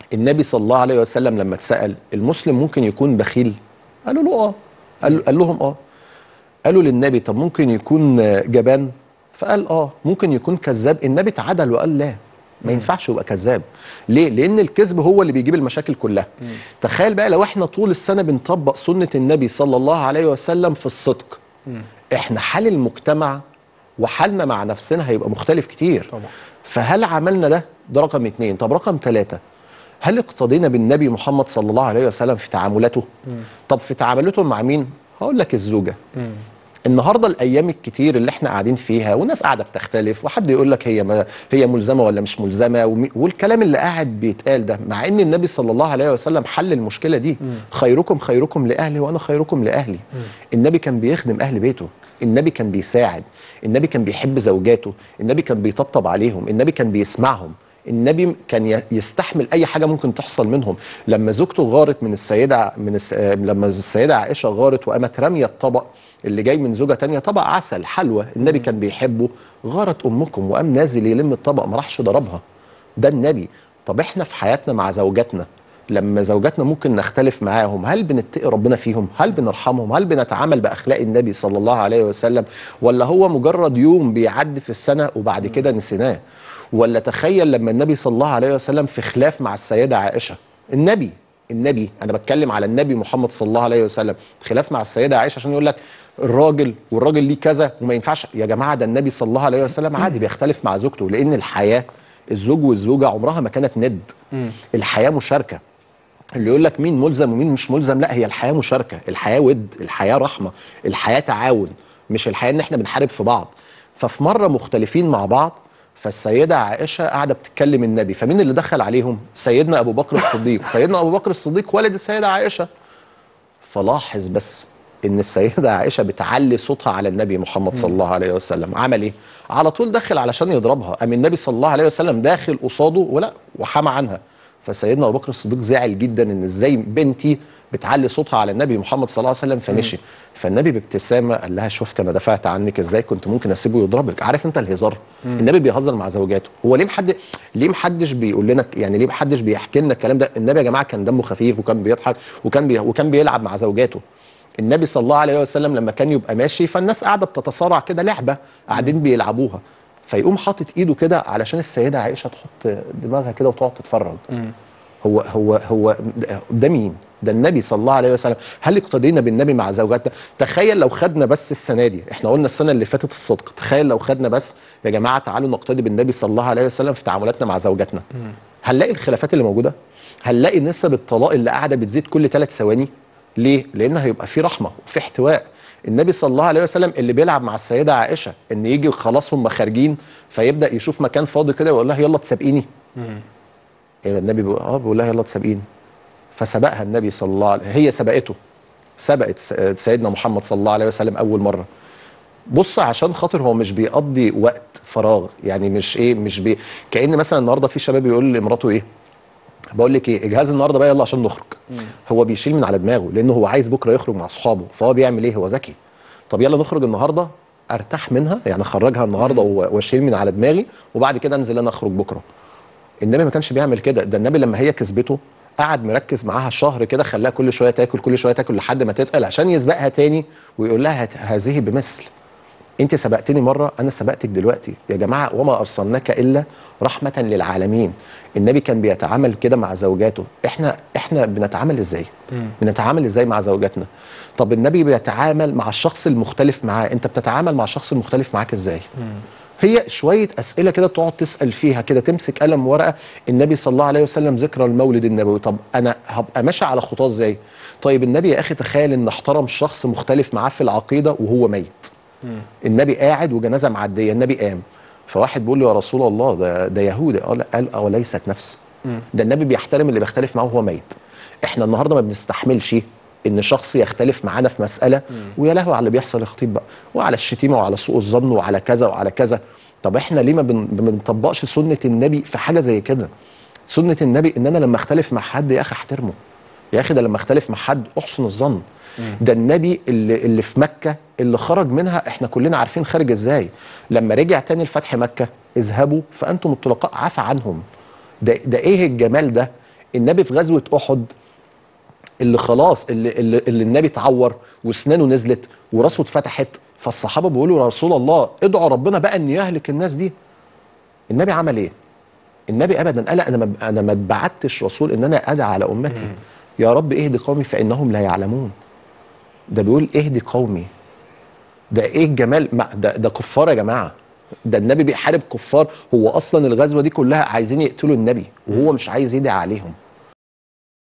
النبي صلى الله عليه وسلم لما اتسال المسلم ممكن يكون بخيل قالوا له اه قال, قال لهم اه قالوا للنبي طب ممكن يكون جبان فقال اه ممكن يكون كذاب النبي تعادل وقال لا ما ينفعش يبقى كذاب ليه لان الكذب هو اللي بيجيب المشاكل كلها تخيل بقى لو احنا طول السنه بنطبق سنه النبي صلى الله عليه وسلم في الصدق احنا حال المجتمع وحالنا مع نفسنا هيبقى مختلف كتير طبعا. فهل عملنا ده ده رقم اتنين طب رقم ثلاثة هل اقتضينا بالنبي محمد صلى الله عليه وسلم في تعاملاته طب في تعاملاته مع مين هقول لك الزوجة النهارده الايام الكتير اللي احنا قاعدين فيها والناس قاعده بتختلف وحد يقول لك هي ما هي ملزمه ولا مش ملزمه ومي- والكلام اللي قاعد بيتقال ده مع ان النبي صلى الله عليه وسلم حل المشكله دي خيركم خيركم لاهلي وانا خيركم لاهلي النبي كان بيخدم اهل بيته النبي كان بيساعد النبي كان بيحب زوجاته النبي كان بيطبطب عليهم النبي كان بيسمعهم النبي كان ي- يستحمل اي حاجه ممكن تحصل منهم لما زوجته غارت من السيده من الس... آه، لما السيده عائشه غارت وقامت راميه الطبق اللي جاي من زوجه تانية طبق عسل حلوى النبي كان بيحبه غارت امكم وقام نازل يلم الطبق ما راحش ضربها ده النبي طب احنا في حياتنا مع زوجاتنا لما زوجاتنا ممكن نختلف معاهم هل بنتقي ربنا فيهم هل بنرحمهم هل بنتعامل باخلاق النبي صلى الله عليه وسلم ولا هو مجرد يوم بيعدي في السنه وبعد كده نسيناه ولا تخيل لما النبي صلى الله عليه وسلم في خلاف مع السيده عائشه النبي النبي انا بتكلم على النبي محمد صلى الله عليه وسلم خلاف مع السيده عائشه عشان يقول لك الراجل والراجل ليه كذا وما ينفعش يا جماعه ده النبي صلى الله عليه وسلم عادي بيختلف مع زوجته لان الحياه الزوج والزوجه عمرها ما كانت ند الحياه مشاركه اللي يقول لك مين ملزم ومين مش ملزم لا هي الحياه مشاركه الحياه ود الحياه رحمه الحياه تعاون مش الحياه ان احنا بنحارب في بعض ففي مره مختلفين مع بعض فالسيده عائشه قاعده بتتكلم النبي فمين اللي دخل عليهم سيدنا ابو بكر الصديق سيدنا ابو بكر الصديق والد السيده عائشه فلاحظ بس ان السيده عائشه بتعلي صوتها على النبي محمد صلى الله عليه وسلم عمل ايه على طول دخل علشان يضربها قام النبي صلى الله عليه وسلم داخل قصاده ولا وحمى عنها فسيدنا ابو بكر الصديق زعل جدا ان ازاي بنتي بتعلي صوتها على النبي محمد صلى الله عليه وسلم فمشي فالنبي بابتسامه قال لها شفت انا دافعت عنك ازاي كنت ممكن اسيبه يضربك عارف انت الهزار النبي بيهزر مع زوجاته هو ليه محد ليه محدش بيقول لنا يعني ليه محدش بيحكي لنا الكلام ده النبي يا جماعه كان دمه خفيف وكان بيضحك وكان بي... وكان بيلعب مع زوجاته النبي صلى الله عليه وسلم لما كان يبقى ماشي فالناس قاعده بتتصارع كده لعبه قاعدين بيلعبوها فيقوم حاطط ايده كده علشان السيده عائشه تحط دماغها كده وتقعد تتفرج هو هو هو ده مين؟ ده النبي صلى الله عليه وسلم، هل اقتدينا بالنبي مع زوجاتنا؟ تخيل لو خدنا بس السنه دي، احنا قلنا السنه اللي فاتت الصدق، تخيل لو خدنا بس يا جماعه تعالوا نقتدي بالنبي صلى الله عليه وسلم في تعاملاتنا مع زوجاتنا. هنلاقي الخلافات اللي موجوده؟ هنلاقي نسب الطلاق اللي قاعده بتزيد كل ثلاث ثواني؟ ليه؟ لان هيبقى في رحمه وفي احتواء. النبي صلى الله عليه وسلم اللي بيلعب مع السيده عائشه ان يجي خلاص هم خارجين فيبدا يشوف مكان فاضي كده ويقول لها يلا تسابقيني. ايه ده النبي بيقول اه بيقول لها يلا تسابقيني فسبقها النبي صلى الله عليه هي سبقته سبقت س- سيدنا محمد صلى الله عليه وسلم اول مره بص عشان خاطر هو مش بيقضي وقت فراغ يعني مش ايه مش بي كان مثلا النهارده في شباب يقول لمراته ايه بقول لك ايه اجهزي النهارده بقى يلا عشان نخرج هو بيشيل من على دماغه لانه هو عايز بكره يخرج مع اصحابه فهو بيعمل ايه هو ذكي طب يلا نخرج النهارده ارتاح منها يعني اخرجها النهارده و- واشيل من على دماغي وبعد كده انزل انا اخرج بكره النبي ما كانش بيعمل كده ده النبي لما هي كسبته قعد مركز معاها شهر كده خلاها كل شويه تاكل كل شويه تاكل لحد ما تتقل عشان يسبقها تاني ويقول لها هت- هذه بمثل انت سبقتني مره انا سبقتك دلوقتي يا جماعه وما ارسلناك الا رحمه للعالمين النبي كان بيتعامل كده مع زوجاته احنا احنا بنتعامل ازاي بنتعامل ازاي مع زوجاتنا طب النبي بيتعامل مع الشخص المختلف معاه انت بتتعامل مع الشخص المختلف معاك ازاي هي شويه اسئله كده تقعد تسال فيها كده تمسك قلم ورقه النبي صلى الله عليه وسلم ذكرى المولد النبوي طب انا هبقى ماشي على خطاه ازاي طيب النبي يا اخي تخيل ان احترم شخص مختلف معاه في العقيده وهو ميت النبي قاعد وجنازه معديه النبي قام فواحد بيقول له يا رسول الله ده ده يهودي قال قال اوليست نفس ده النبي بيحترم اللي بيختلف معاه وهو ميت احنا النهارده ما بنستحملش ان شخص يختلف معانا في مساله ويا لهوي على اللي بيحصل يا خطيب بقى وعلى الشتيمه وعلى سوء الظن وعلى كذا وعلى كذا طب احنا ليه ما بن- ما بنطبقش سنه النبي في حاجه زي كده سنه النبي ان انا لما اختلف مع حد يا اخي احترمه يا اخي ده لما اختلف مع حد احسن الظن ده النبي اللي, اللي في مكه اللي خرج منها احنا كلنا عارفين خارج ازاي لما رجع تاني لفتح مكه اذهبوا فانتم الطلقاء عفى عنهم ده ده ايه الجمال ده النبي في غزوه احد اللي خلاص اللي, اللي, اللي النبي اتعور واسنانه نزلت وراسه اتفتحت فالصحابه بيقولوا يا رسول الله ادعوا ربنا بقى ان يهلك الناس دي النبي عمل ايه النبي ابدا قال انا ما انا ما اتبعتش رسول ان انا ادعى على امتي يا رب اهدي قومي فانهم لا يعلمون ده بيقول اهدي قومي ده ايه الجمال ما ده ده كفار يا جماعه ده النبي بيحارب كفار هو اصلا الغزوه دي كلها عايزين يقتلوا النبي وهو مش عايز يدعي عليهم